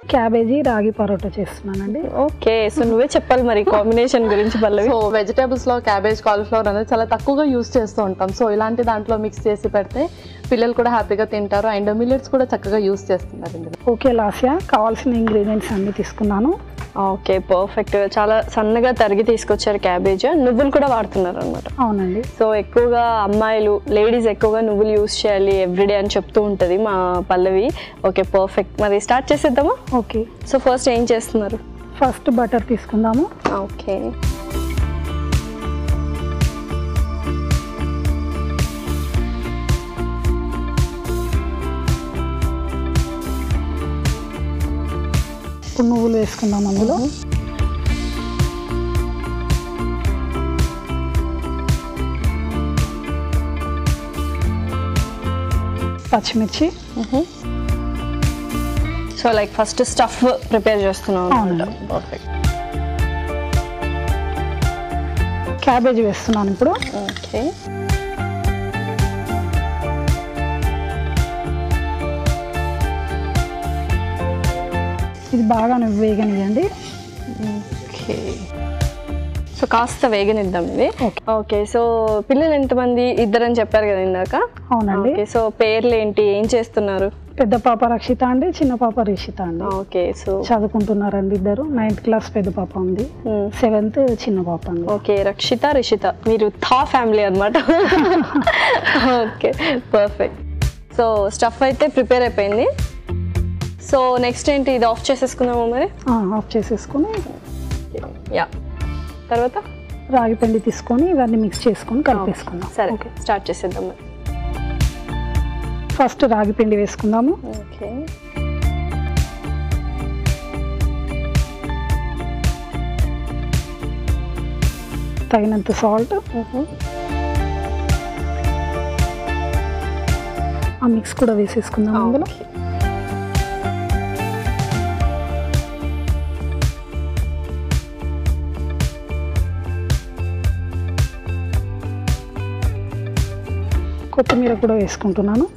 Cabbage రాగి పరోటా చేస్తున్నానండి okay so నువ్వే చెప్పాలి మరి కాంబినేషన్ గురించి పల్లవి సో వెజిటేబుల్స్ లో క్యాబేజ్ కాలీఫ్లవర్ అనేది చాలా తక్కువగా యూస్ చేస్తూ ఉంటాం సో ఇలాంటి దాంట్లో మిక్స్ చేసి పెడితే పిల్లలు కూడా హ్యాపీగా తింటారు అండ్ మిల్లెట్స్ కూడా చక్కగా యూస్ చేస్తున్నారు ఇందులో ఓకే లాస్యా కావాల్సిన ఇంగ్రీడియంట్స్ అన్ని తీసుకున్నాను ఓకే పర్ఫెక్ట్ చాలా సన్నగా తరిగి తీసుకొచ్చారు క్యాబేజ్ నువ్వులు కూడా వాడుతున్నారు అనమాట అవునండి సో ఎక్కువగా అమ్మాయిలు లేడీస్ ఎక్కువగా నువ్వులు యూస్ చేయాలి ఎవ్రీడే అని చెప్తూ ఉంటుంది మా పల్లవి ఓకే పర్ఫెక్ట్ మరి స్టార్ట్ చేసేద్దామా ఓకే సో ఫస్ట్ ఏం చేస్తున్నారు ఫస్ట్ బటర్ తీసుకుందాము ఓకే ఇప్పుడు నువ్వులు వేసుకుందాం అందులో పచ్చిమిర్చి so like first stuff prepare చేస్తున్నాం అవునండి. పర్ఫెక్ట్ క్యాబేజ్ వేస్తున్నాను ఇప్పుడు ఓకే ఇది బాగా వేగనియండి ఓకే సో కాస్త వేగనిద్దాం ఇది Okay. ఓకే సో పిల్లలు ఎంతమంది ఇద్దరని చెప్పారు కదా ఇందాక అవునండి ఓకే సో పేర్లు ఏంటి ఏం చేస్తున్నారు పెద్ద పాప రక్షిత అండి చిన్న పాప రిషిత అండి ఓకే సో చదువుకుంటున్నారండి ఇద్దరు నైన్త్ క్లాస్ పెద్ద పాప ఉంది సెవెంత్ చిన్న పాప అండి ఓకే రక్షిత రిషిత మీరు థా ఫ్యామిలీ అనమాట ఓకే పర్ఫెక్ట్ సో స్టఫ్ అయితే ప్రిపేర్ అయిపోయింది సో నెక్స్ట్ ఏంటి ఇది ఆఫ్ చేసేసుకుందామా మరి ఆఫ్ చేసేసుకొని యా తర్వాత రాగి పిండి తీసుకొని ఇవన్నీ మిక్స్ చేసుకొని కలిపేసుకుందాం సరే ఓకే స్టార్ట్ చేసేద్దాం మరి ఫస్ట్ రాగి పిండి వేసుకుందాము ఓకే తగినంత సాల్ట్ ఆ మిక్స్ కూడా వేసేసుకుందాం అందులో ఓకే కొత్తిమీర కూడా వేసుకుంటున్నాను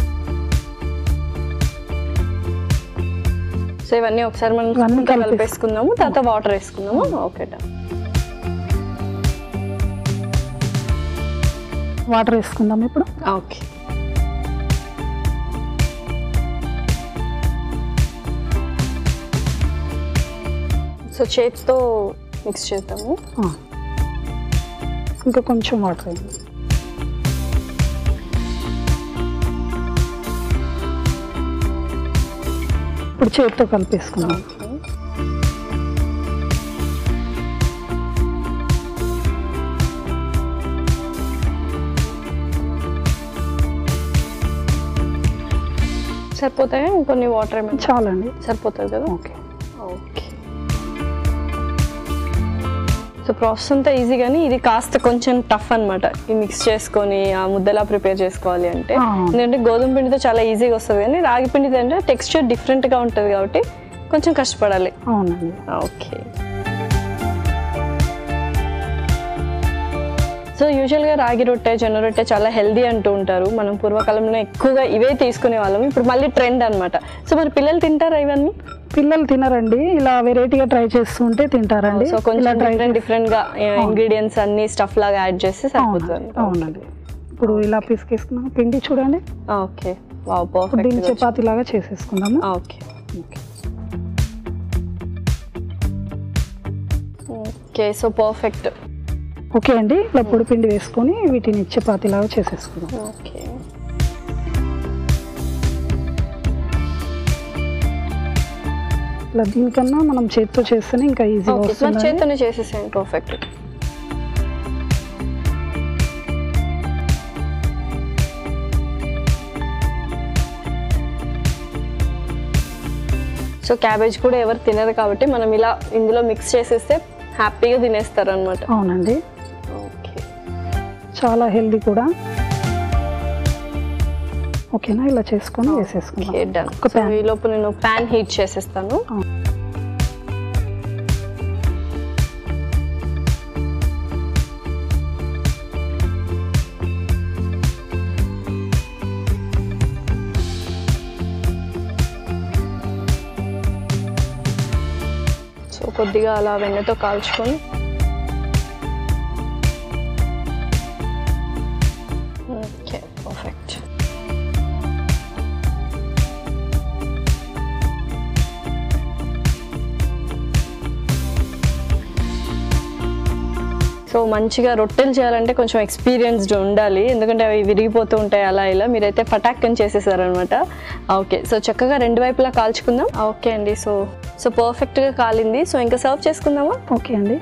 సో ఇవన్నీ ఒకసారి మనం ఇవన్నీ స్పూన్తో కలిపేసి- కలిపేసుకుందాము తర్వాత వాటర్ వేసుకుందాము ఓకే డన్ వాటర్ వేసుకుందాం ఇప్పుడు ఓకే సో చేతితో మిక్స్ చేద్దాము ఆ. ఇంకా కొంచెం వాటర్ వేయండి ఇప్పుడు చేతితో కలిపేసుకుందాం సరిపోతాయా ఇంకొన్ని వాటర్ ఏమైనా చాలండి సరిపోతుంది కదా ఓకే ఓకే సో ప్రాసెస్ అంతా ఈజీ కానీ ఇది కాస్త కొంచెం టఫ్ అన్నమాట ఈ మిక్స్ చేసుకొని ఆ ముద్దలా ప్రిపేర్ చేసుకోవాలి అంటే ఆ. ఎందుకంటే గోధుమ పిండితో చాలా ఈజీగా వస్తుంది కానీ రాగి పిండితో అంటే టెక్స్చర్ డిఫరెంట్గా ఉంటుంది కాబట్టి కొంచెం కష్టపడాలి అవునండి ఓకే సో యూజువల్గా రాగి రొట్టె జొన్న రొట్టె చాలా హెల్దీ అంటూ ఉంటారు మనం పూర్వకాలంలో ఎక్కువగా ఇవే తీసుకునే వాళ్ళం ఇప్పుడు మళ్ళీ ట్రెండ్ అన్నమాట సో మరి పిల్లలు తింటారా ఇవన్నీ పిల్లలు తినరండి ఇలా వెరైటీగా ట్రై చేస్తుంటే తింటారండి సో కొంచెం ఇలా ట్రై డిఫరెంట్ డిఫరెంట్ గా ఇంగ్రీడియంట్స్ అన్ని స్టఫ్ లాగా యాడ్ చేస్తే సరిపోతుంది అవునండి ఇప్పుడు ఇలా పిసికేసుకున్నాం పిండి చూడండి ఓకే వావ్ ఇప్పుడు దీన్ని పర్ఫెక్ట్ చపాతీ లాగా చేసేసుకుందాము okay okay so perfect okay అండి ఇలా పొడి పిండి వేసుకొని వీటిని చపాతీ లాగా చేసేసుకుందాం ఓకే ఇలా దీనికన్నా మనం చేతితో చేస్తేనే ఇంకా ఈజీగా ఓకే మరి వస్తుంది చేతనే చేసేసాను పర్ఫెక్ట్ సో క్యాబేజ్ కూడా ఎవరు తినరు కాబట్టి మనం ఇలా ఇందులో మిక్స్ చేసేస్తే హ్యాపీగా తినేస్తారు అనమాట అవునండి ఓకే చాలా హెల్దీ కూడా ఓకేనా ఇలా చేసుకొని వేసేసుకుందాం ఓకే డన్ ఒక సో pan. ఈ లోపు నేను ప్యాన్ హీట్ చేసేస్తాను ఆ. కొద్దిగా అలా వెన్నతో కాల్చుకొని ఓకే పర్ఫెక్ట్ సో మంచిగా రొట్టెలు చేయాలంటే కొంచెం ఎక్స్పీరియన్స్డ్ ఉండాలి ఎందుకంటే అవి విరిగిపోతూ ఉంటాయి అలా ఇలా మీరైతే ఫటాక్ అని చేసేసారనమాట ఓకే సో చక్కగా రెండు వైపులా కాల్చుకుందాం ఓకే అండి సో సో పర్ఫెక్ట్గా కాలింది సో ఇంకా సర్వ్ చేసుకుందామా ఓకే అండి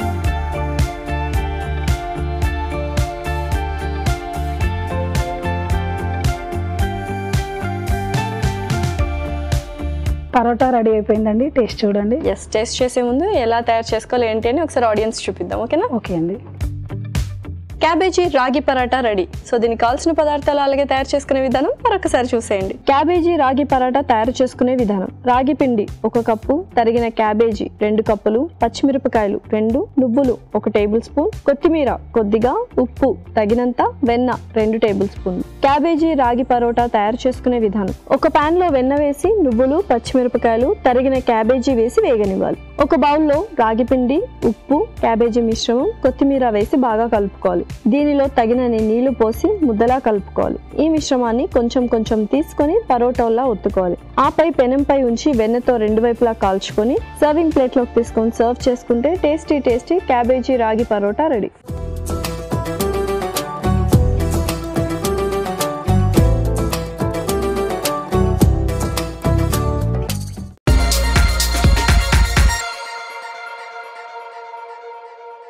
పరోటా రెడీ అయిపోయిందండి టేస్ట్ చూడండి ఎస్ టేస్ట్ చేసే ముందు ఎలా తయారు చేసుకోవాలి ఏంటి అని ఒకసారి ఆడియన్స్ చూపిద్దాం ఓకేనా ఓకే అండి క్యాబేజీ రాగి పరాటా రెడీ సో దీనికి కావాల్సిన పదార్థాలు అలాగే తయారు చేసుకునే విధానం మరొకసారి చూసేయండి క్యాబేజీ రాగి పరాటా తయారు చేసుకునే విధానం రాగి పిండి ఒక కప్పు తరిగిన క్యాబేజీ రెండు కప్పులు పచ్చిమిరపకాయలు రెండు నువ్వులు ఒక టేబుల్ స్పూన్ కొత్తిమీర కొద్దిగా ఉప్పు తగినంత వెన్న రెండు టేబుల్ స్పూన్ క్యాబేజీ రాగి పరోటా తయారు చేసుకునే విధానం ఒక పాన్ లో వెన్న వేసి నువ్వులు పచ్చిమిరపకాయలు తరిగిన క్యాబేజీ వేసి వేగనివ్వాలి ఒక బౌల్లో రాగి పిండి ఉప్పు క్యాబేజీ మిశ్రమం కొత్తిమీర వేసి బాగా కలుపుకోవాలి దీనిలో తగినన్ని నీళ్లు పోసి ముద్దలా కలుపుకోవాలి ఈ మిశ్రమాన్ని కొంచెం కొంచెం తీసుకొని పరోటాలా ఒత్తుకోవాలి ఆపై పెనంపై ఉంచి వెన్నతో రెండు వైపులా కాల్చుకొని సర్వింగ్ ప్లేట్లోకి తీసుకొని సర్వ్ చేసుకుంటే టేస్టీ టేస్టీ క్యాబేజీ రాగి పరోటా రెడీ